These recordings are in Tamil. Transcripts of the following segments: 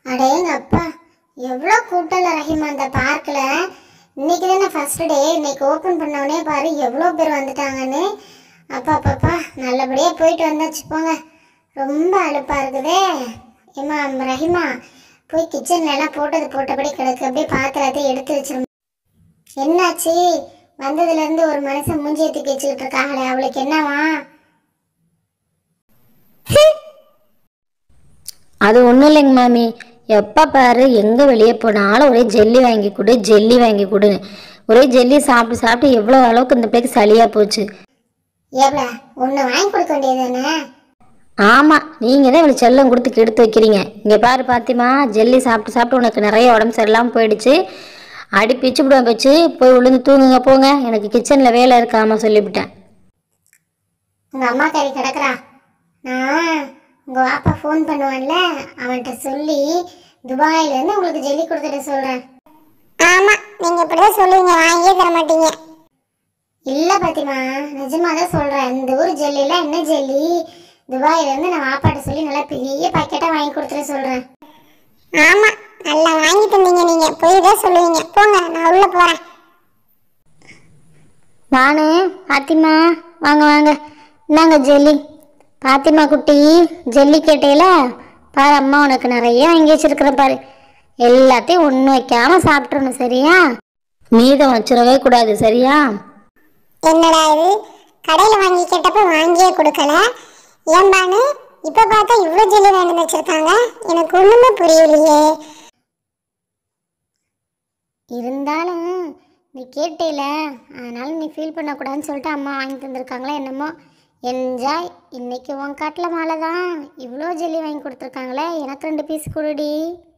அடேங்க அப்பா எவ்வளோ கூட்டம்ல ரஹீமா அந்த பார்க்கில் இன்னைக்கு தானே ஃபர்ஸ்ட் டே இன்னைக்கு ஓப்பன் பண்ணவனே பாரு எவ்வளோ பேர் வந்துட்டாங்கன்னு அப்பா பாப்பா நல்லபடியாக போயிட்டு வந்தாச்சு போங்க ரொம்ப அலுப்பாக இருக்குதே ஏம்மா ரஹீமா போய் கிச்சன்ல எல்லாம் போட்டது போட்டபடி கிடக்கு அப்படியே பாத்திரத்தை எடுத்து வச்சிரும் என்னாச்சு வந்ததுல இருந்து ஒரு மனுஷன் மூஞ்சியை தூக்கி வச்சுக்கிட்டு இருக்காங்களே அவளுக்கு என்னவா அது ஒன்றும் இல்லைங்க மாமி எப்போ பாரு எங்கே வெளியே போனாலும் ஒரே ஜெல்லி வாங்கி கொடு ஜெல்லி வாங்கி கொடு ஒரே ஜெல்லி சாப்பிட்டு சாப்பிட்டு எவ்வளோ அளவுக்கு இந்த பிள்ளைக்கு சளியாக போச்சு ஏப்ல ஒன்று வாங்கி கொடுக்க வேண்டியது தானே ஆமாம் நீங்கள் தான் இவ்வளோ செல்லம் கொடுத்து கெடுத்து வைக்கிறீங்க இங்கே பாரு பாத்திமா ஜெல்லி சாப்பிட்டு சாப்பிட்டு உனக்கு நிறைய உடம்பு சரியில்லாமல் போயிடுச்சு அடி பிச்சு விடுவேன் வச்சு போய் விழுந்து தூங்குங்க போங்க எனக்கு கிச்சனில் வேலை இருக்காம சொல்லிவிட்டேன் உங்க அம்மா கறி கிடக்குறா நான் உங்க வாப்பா ஃபோன் பண்ணுவான்ல அவன்கிட்ட சொல்லி துபாயில இருந்து உங்களுக்கு ஜெல்லி கொடுத்துட்டு சொல்றேன் ஆமா நீங்க இப்படிதான் சொல்லுவீங்க வாங்கியே தர மாட்டீங்க இல்ல பாத்திமா நிஜமா தான் சொல்றேன் இந்த ஊர் ஜெல்லில என்ன ஜெல்லி துபாயில இருந்து நான் வாப்பாட்ட சொல்லி நல்லா பெரிய பாக்கெட்டா வாங்கி கொடுத்துட்டு சொல்றேன் ஆமா நல்லா வாங்கி தந்தீங்க நீங்க போய் தான் சொல்லுவீங்க போங்க நான் உள்ள போறேன் வானு பாத்திமா வாங்க வாங்க இந்தாங்க ஜெல்லி பாத்திமா குட்டி ஜெல்லி கேட்டேல பாரு அம்மா உனக்கு நிறைய வாங்கி வச்சிருக்கிறேன் பாரு எல்லாத்தையும் ஒன்று வைக்காம சாப்பிட்றணும் சரியா மீதம் வச்சிடவே கூடாது சரியா என்னடா இது கடையில வாங்கி கேட்டப்ப வாங்கியே கொடுக்கல ஏம்பானு இப்ப பார்த்தா இவ்ளோ ஜெல்லி வேணும்னு வச்சிருக்காங்க எனக்கு ஒண்ணுமே புரியலையே இருந்தாலும் நீ கேட்டேல அதனால நீ ஃபீல் பண்ணக்கூடாதுன்னு சொல்லிட்டு அம்மா வாங்கி தந்திருக்காங்களா என்னமோ என்ஜாய் இன்னைக்கு உன் காட்டில் மாலை தான் இவ்வளோ ஜெல்லி வாங்கி கொடுத்துருக்காங்களே எனக்கு ரெண்டு பீஸ் கொடுடி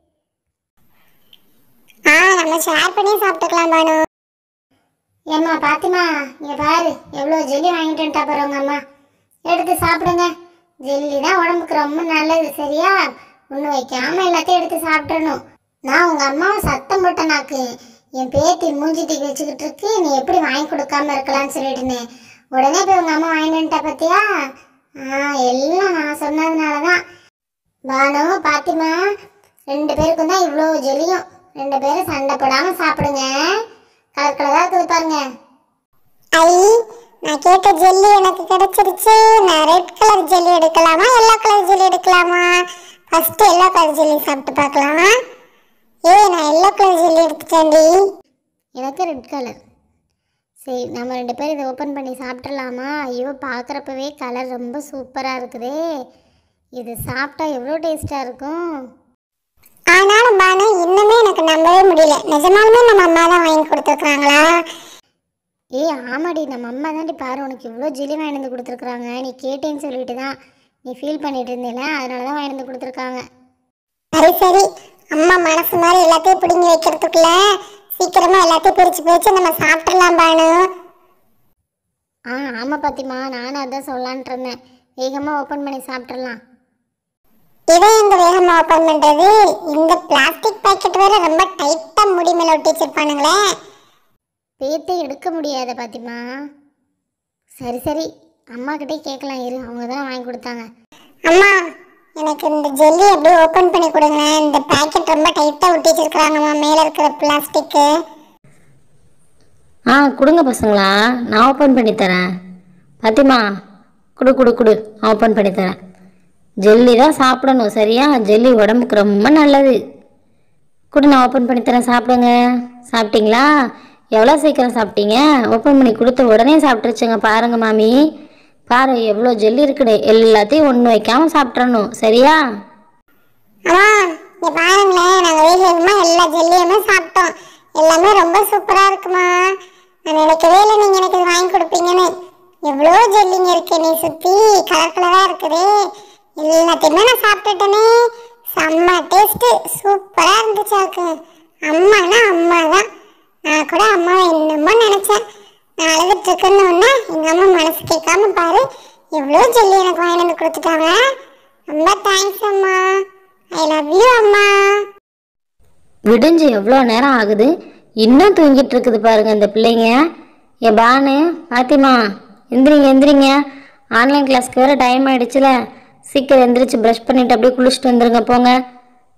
ஆ நம்ம ஷேர் பண்ணி சாப்பிட்டுக்கலாம் பானு ஏம்மா பாத்திமா இங்க பாரு எவ்வளோ ஜெல்லி வாங்கிட்டு வந்துட்டா பாரு உங்க அம்மா எடுத்து சாப்பிடுங்க ஜெல்லி தான் உடம்புக்கு ரொம்ப நல்லது சரியா ஒன்று வைக்காம எல்லாத்தையும் எடுத்து சாப்பிட்றணும் நான் உங்க அம்மாவை சத்தம் போட்ட நாக்கு என் பேத்தி மூஞ்சி தூக்கி வச்சுக்கிட்டு இருக்கு நீ எப்படி வாங்கி கொடுக்காம இருக்கலாம்னு சொல்லிட்டுன்னு உடனே போய் உங்க அம்மா வாங்கிட்டு வந்துட்டா பார்த்தியா ஆ எல்லாம் நான் சொன்னதுனால தான் பானு பாத்திமா ரெண்டு பேருக்கும் தான் இவ்வளோ ஜெல்லியும் ரெண்டு பேரும் சண்டை போடாம சாப்பிடுங்க கலர் கலரா இருக்குது பாருங்க ஐ நான் கேட்ட ஜெல்லி எனக்கு கிடைச்சிருச்சு நான் ரெட் கலர் ஜெல்லி எடுக்கலாமா எல்லோ கலர் ஜெல்லி எடுக்கலாமா ஃபர்ஸ்ட் எல்லோ கலர் ஜெல்லி சாப்பிட்டு பார்க்கலாமா ஏய் நான் எல்லோ கலர் ஜெல்லி எடுத்துட்டேன்டி எனக்கு ரெட் கலர் சரி நம்ம ரெண்டு பேரும் இதை ஓப்பன் பண்ணி சாப்பிட்றலாமா ஐயோ பார்க்குறப்பவே கலர் ரொம்ப சூப்பராக இருக்குதே இது சாப்பிட்டா எவ்வளோ டேஸ்ட்டாக இருக்கும் ஆனாலும் பானு இன்னுமே எனக்கு நம்பவே முடியல நிஜமாலுமே நம்ம அம்மா தான் வாங்கி கொடுத்துருக்காங்களா ஏய் ஆமாடி நம்ம அம்மா தாண்டி பாரு உனக்கு இவ்வளோ ஜெல்லி வாங்கி வந்து கொடுத்துருக்குறாங்க நீ கேட்டேன்னு சொல்லிட்டு தான் நீ ஃபீல் பண்ணிட்டு இருந்தேல அதனால தான் வாங்கி வந்து கொடுத்துருக்காங்க சரி சரி அம்மா மனசு மாதிரி எல்லாத்தையும் பிடுங்கி வைக்கிறதுக்குள்ள சீக்கிரமா எல்லாத்தையும் பிரிச்சு பிரிச்சு நம்ம சாப்பிடலாம் பானு ஆ ஆமாம் பாத்திமா நானும் அதான் சொல்லலான்ட்டு இருந்தேன் வேகமாக ஓப்பன் பண்ணி சாப்பிட்றலாம் இதை இந்த வேகமா ஓபன் பண்றது இந்த பிளாஸ்டிக் பாக்கெட் வேற ரொம்ப டைட்டா முடி மேல ஒட்டி வச்சிருப்பானுங்களே பேத்தை எடுக்க முடியாத பாத்திமா சரி சரி அம்மா கிட்டே கேட்கலாம் இரு அவங்க தான் வாங்கி கொடுத்தாங்க அம்மா எனக்கு இந்த ஜெல்லி அப்படியே ஓபன் பண்ணி கொடுங்க இந்த பாக்கெட் ரொம்ப டைட்டா ஒட்டி வச்சிருக்காங்கம்மா மேல இருக்கிற பிளாஸ்டிக்கு ஆ கொடுங்க பசங்களா நான் ஓப்பன் பண்ணி தரேன் பாத்திமா கொடு கொடு கொடு நான் ஓப்பன் பண்ணி தரேன் ஜெல்லி தான் சாப்பிடணும் சரியா ஜெல்லி உடம்புக்கு ரொம்ப நல்லது கொடு நான் ஓப்பன் பண்ணி தரேன் சாப்பிடுங்க சாப்பிட்டீங்களா எவ்வளோ சீக்கிரம் சாப்பிட்டீங்க ஓப்பன் பண்ணி கொடுத்த உடனே சாப்பிட்ருச்சுங்க பாருங்க மாமி பாரு எவ்வளோ ஜெல்லி இருக்குது எல்லாத்தையும் ஒன்று வைக்காம சாப்பிட்றணும் சரியா அம்மா இங்க பாருங்களேன் நாங்க வேக வேகமா எல்லா ஜெல்லியுமே சாப்பிட்டோம் எல்லாமே ரொம்ப சூப்பரா இருக்குமா நான் நினைக்கவே இல்லை நீங்க எனக்கு இது வாங்கி கொடுப்பீங்கன்னு எவ்வளோ ஜெல்லிங்க இருக்கு நீ சுத்தி கலர் கலரா இருக்குது எல்லாத்தையுமே நான் சாப்பிட்டுட்டேனே செம்ம டேஸ்ட் சூப்பரா இருந்துச்சு அதுக்கு அம்மானா அம்மா தான் நான் கூட அம்மாவை என்னமோ நினைச்சேன் நான் அழுதுட்டு இருக்கேன்னு ஒன்று எங்க அம்மா மனசு கேட்காம பாரு எவ்வளோ ஜெல்லி எனக்கு வாங்கி வந்து கொடுத்துட்டாங்க ரொம்ப தேங்க்ஸ் அம்மா ஐ லவ் யூ அம்மா விடிஞ்சு எவ்வளோ நேரம் ஆகுது இன்னும் தூங்கிட்டு இருக்குது பாருங்க இந்த பிள்ளைங்க ஏ பானு பாத்திமா எந்திரிங்க எந்திரிங்க ஆன்லைன் கிளாஸ்க்கு வேறு டைம் ஆயிடுச்சுல சீக்கிரம் எந்திரிச்சு ப்ரஷ் பண்ணிட்டு அப்படியே குளிச்சுட்டு வந்துருங்க போங்க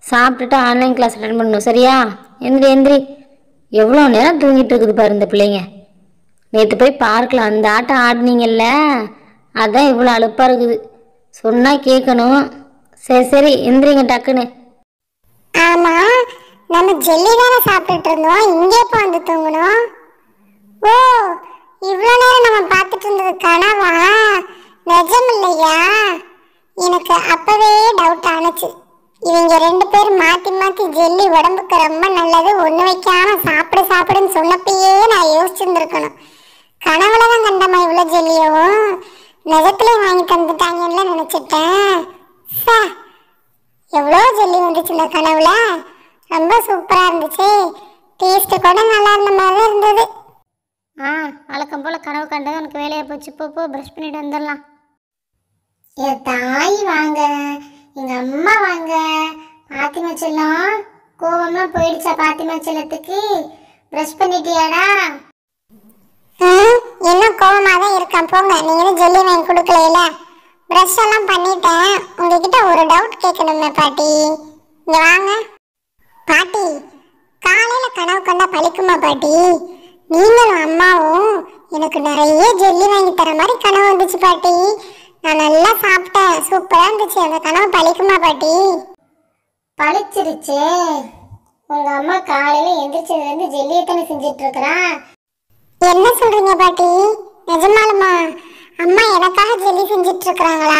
சாப்பிட்டுட்டு ஆன்லைன் கிளாஸ் அட்டன் பண்ணணும் சரியா எந்திரி எந்திரி எவ்வளோ நேரம் தூங்கிட்டு இருக்குது பாரு இந்த பிள்ளைங்க நேற்று போய் பார்க்கில் அந்த ஆட்டம் ஆடினீங்கல்ல அதான் இவ்வளோ அலுப்பாக இருக்குது சொன்னால் கேட்கணும் சரி சரி எந்திரிங்க டக்குன்னு ஆமா நம்ம ஜெல்லி தானே சாப்பிட்டுட்டு இருந்தோம் இங்கே எப்போ வந்து தூங்கணும் ஓ இவ்வளோ நேரம் நம்ம பார்த்துட்டு இருந்தது கனவா நிஜம் இல்லையா எனக்கு அப்பவே டவுட் ஆனுச்சு இவங்க ரெண்டு பேரும் மாத்தி மாத்தி ஜெல்லி உடம்புக்கு ரொம்ப நல்லது ஒண்ணு வைக்காம சாப்பிடு சாப்பிடுன்னு சொன்னப்பயே நான் யோசிச்சிருந்துருக்கணும் கனவுல தான் கண்டமா இவ்வளோ ஜெல்லியும் நிஜத்துல வாங்கி தந்துட்டாங்கன்னு நினைச்சிட்டேன் சே எவ்வளோ ஜெல்லி வந்துச்சு இந்த கனவுல ரொம்ப சூப்பராக இருந்துச்சு டேஸ்ட் கூட நல்லா இருந்த மாதிரி தான் இருந்தது ஆ வழக்கம் போல் கனவு கண்டது உனக்கு வேலையாக போச்சு போ போ ப்ரஷ் பண்ணிட்டு வந்துடலாம் என் தாய் வாங்க எங்க அம்மா வாங்க பாத்திமா செல்லம் கோவம்லாம் போயிடுச்சா பாத்திமா செல்லத்துக்கு ப்ரஷ் பண்ணிட்டியாடா என்ன கோவமா தான் இருக்கான் போங்க நீங்களும் ஜெல்லி வாங்கி கொடுக்கல ப்ரஷ் எல்லாம் பண்ணிட்டேன் உங்ககிட்ட ஒரு டவுட் கேட்கணுமே பாட்டி இங்க வாங்க பாட்டி காலையில கனவு கண்டா பழிக்குமா பாட்டி நீங்களும் அம்மாவும் எனக்கு நிறைய ஜெல்லி வாங்கி தர மாதிரி கனவு வந்துச்சு பாட்டி நான் நல்லா சாப்பிட்டேன் சூப்பரா இருந்துச்சு அந்த கனவு பழிக்குமா பாட்டி பழிச்சிருச்சே உங்க அம்மா காலையில எந்திரிச்சதுல இருந்து ஜெல்லியத்தனை செஞ்சிட்டு இருக்கிறா என்ன சொல்றீங்க பாட்டி நிஜமாலுமா அம்மா எனக்காக ஜெல்லி செஞ்சிட்டு இருக்கிறாங்களா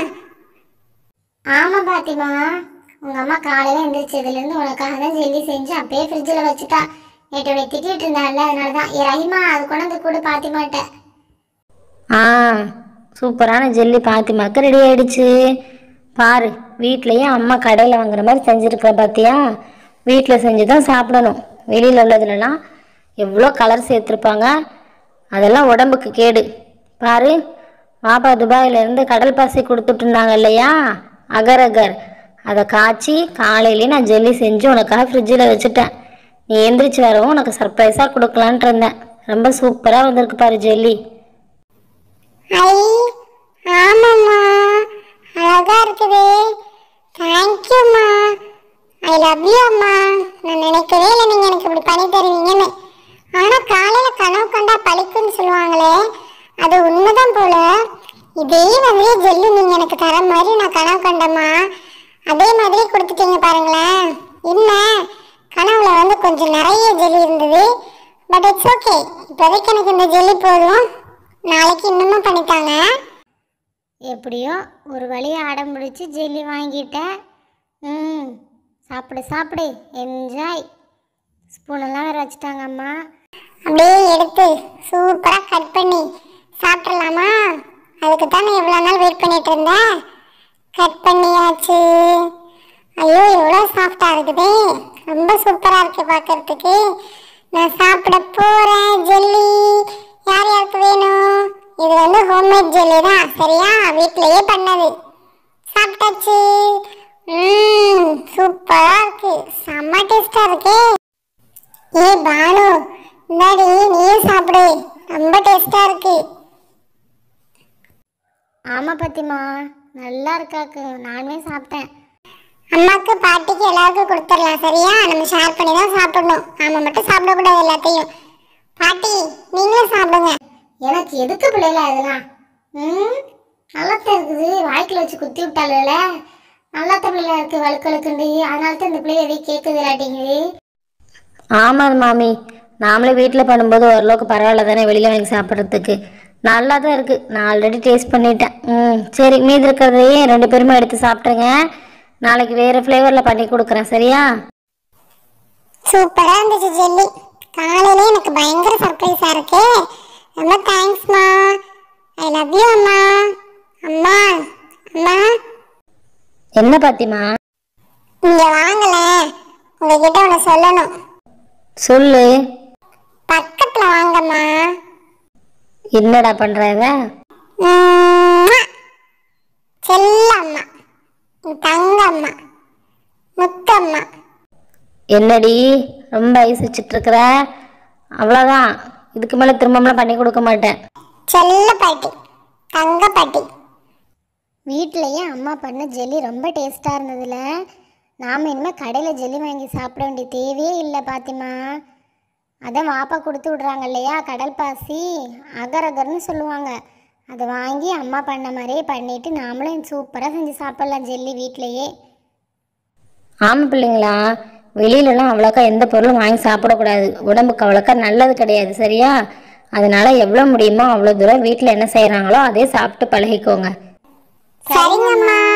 ஆமா பாத்திமா உங்க அம்மா காலையில எந்திரிச்சதுல இருந்து உனக்காக தான் ஜெல்லி செஞ்சு அப்படியே ஃப்ரிட்ஜில் வச்சுட்டா நேற்று உன்னை திட்டிட்டு இருந்தால அதனால தான் ஏ ரஹிமா அது கொண்டாந்து கூட பாத்திமாட்ட ஆ சூப்பரான ஜெல்லி பாத்திமாக்கு ரெடி ஆயிடுச்சு பாரு வீட்லேயே அம்மா கடையில் வாங்குற மாதிரி செஞ்சுருக்க பார்த்தியா வீட்டில் செஞ்சு தான் சாப்பிடணும் வெளியில் உள்ளதுலலாம் எவ்வளோ கலர் சேர்த்துருப்பாங்க அதெல்லாம் உடம்புக்கு கேடு பாரு பாப்பா துபாயிலேருந்து கடல் பாசி கொடுத்துட்டு இருந்தாங்க இல்லையா அகர் அகர் அதை காய்ச்சி காலையிலேயே நான் ஜெல்லி செஞ்சு உனக்காக ஃப்ரிட்ஜில் வச்சுட்டேன் நீ எந்திரிச்சு வரவும் உனக்கு சர்ப்ரைஸாக கொடுக்கலான்ட்டு இருந்தேன் ரொம்ப சூப்பராக வந்திருக்கு பாரு ஜெல்லி ஐ ஆமாம்மா அழகா இருக்குது தேங்க்யூம்மா ஐ லவ் யூ அம்மா நான் நினைக்கவே இல்லை நீங்கள் எனக்கு இப்படி பண்ணி தருவீங்கன்னு ஆனால் காலையில் கனவு கண்டா பழிக்குன்னு சொல்லுவாங்களே அது உண்மைதான் போல இதே மாதிரி ஜெல்லி நீங்கள் எனக்கு தர மாதிரி நான் கனவு கண்டம்மா அதே மாதிரி கொடுத்துட்டீங்க பாருங்களேன் என்ன கனவுல வந்து கொஞ்சம் நிறைய ஜெல்லி இருந்தது பட் இட்ஸ் ஓகே இப்போதைக்கு எனக்கு இந்த ஜெல்லி போதும் நாளைக்கு இன்னமும் பண்ணித்தாங்க எப்படியோ ஒரு வழியை அடம் பிடிச்சி ஜெல்லி வாங்கிட்டேன் ம் சாப்பிடு சாப்பிடு என்ஜாய் ஸ்பூனெல்லாம் வேறு வச்சுட்டாங்க அம்மா அப்படியே எடுத்து சூப்பராக கட் பண்ணி சாப்பிட்றலாமா அதுக்கு தானே இவ்வளோ நாள் வெயிட் பண்ணிட்டு இருந்தேன் கட் பண்ணியாச்சு ஐயோ எவ்வளோ சாஃப்டாக இருக்குது ரொம்ப சூப்பராக இருக்கு பார்க்கறதுக்கு நான் சாப்பிட போகிறேன் ஜெல்லி யார் யாருக்கு வேணும் இது வந்து ஹோம்மேட் ஜெல்லி தான் சரியா வீட்டிலேயே பண்ணது சாப்பிட்டாச்சு ம் சூப்பராக இருக்கு செம்ம டேஸ்டாக இருக்கே ஏ பானு இந்தாடி நீயும் சாப்பிடு ரொம்ப டேஸ்டா இருக்கு ஆமாம் பத்திமா நல்லா இருக்காக்கு நானுமே சாப்பிட்டேன் அம்மாக்கு பாட்டிக்கு எல்லாருக்கும் கொடுத்துடலாம் சரியா நம்ம ஷேர் பண்ணி தான் சாப்பிடணும் நாம மட்டும் சாப்பிடக்கூடாது எல்லாத்தையும் பாட்டி நீங்களும் சாப்பிடுங்க எனக்கு எதுக்கு பிள்ளைல இதெல்லாம் ம் நல்லாத்தான் இருக்குது வாய்க்கில் வச்சு குத்தி விட்டாலுல நல்லா பிள்ளைல இருக்கு வழுக்கழுக்குண்டு அதனால தான் இந்த பிள்ளை எதையும் கேட்குது இல்லாட்டிங்குது ஆமாம் மாமி நாமளே வீட்டில் பண்ணும்போது ஓரளவுக்கு பரவாயில்ல தானே வெளியில் வாங்கி சாப்பிட்றதுக்கு நல்லா தான் இருக்குது நான் ஆல்ரெடி டேஸ்ட் பண்ணிட்டேன் ம் சரி மீதி இருக்கிறதையே ரெண்டு பேருமே எடுத்து சாப்பிட்ருங்க நாளைக்கு வேறு ஃப்ளேவரில் பண்ணி கொடுக்குறேன் சரியா சூப்பரா இருந்துச்சு ஜெல்லி காலையில எனக்கு பயங்கர சர்ப்ரைஸா இருக்கு ரொம்ப தேங்க்ஸ்மா ஐ லவ் யூ அம்மா அம்மா அம்மா என்ன பாத்திமா இங்க வாங்கல உங்ககிட்ட ஒன்று சொல்லணும் சொல்லு பக்கத்துல வாங்கம்மா என்னடா பண்ணுறாங்க உம்மா. செல்ல அம்மா என் தங்க அம்மா முத்தம்மா என்னடி ரொம்ப ஐஸ் வச்சுட்ருக்குற அவ்வளோதான் இதுக்கு மேலே திரும்பலாம் பண்ணி கொடுக்க மாட்டேன் செல்ல பாட்டி தங்க பாட்டி வீட்டிலையே அம்மா பண்ண ஜெல்லி ரொம்ப டேஸ்ட்டாக இருந்ததுல நாம் இனிமேல் கடையில் ஜெல்லி வாங்கி சாப்பிட வேண்டிய தேவையே இல்லை பாத்திமா அதான் வாப்பா கொடுத்து விட்றாங்க இல்லையா கடல் பாசி அகர் அகர்னு சொல்லுவாங்க அதை வாங்கி அம்மா பண்ண மாதிரியே பண்ணிட்டு நாமளும் சூப்பராக செஞ்சு சாப்பிட்லாம் ஜெல்லி வீட்டிலையே ஆமாம் பிள்ளைங்களா வெளியிலலாம் அவ்வளோக்கா எந்த பொருளும் வாங்கி சாப்பிடக்கூடாது உடம்புக்கு அவ்வளோக்கா நல்லது கிடையாது சரியா அதனால எவ்வளோ முடியுமோ அவ்வளோ தூரம் வீட்டில் என்ன செய்கிறாங்களோ அதே சாப்பிட்டு பழகிக்கோங்க சரிங்கம்மா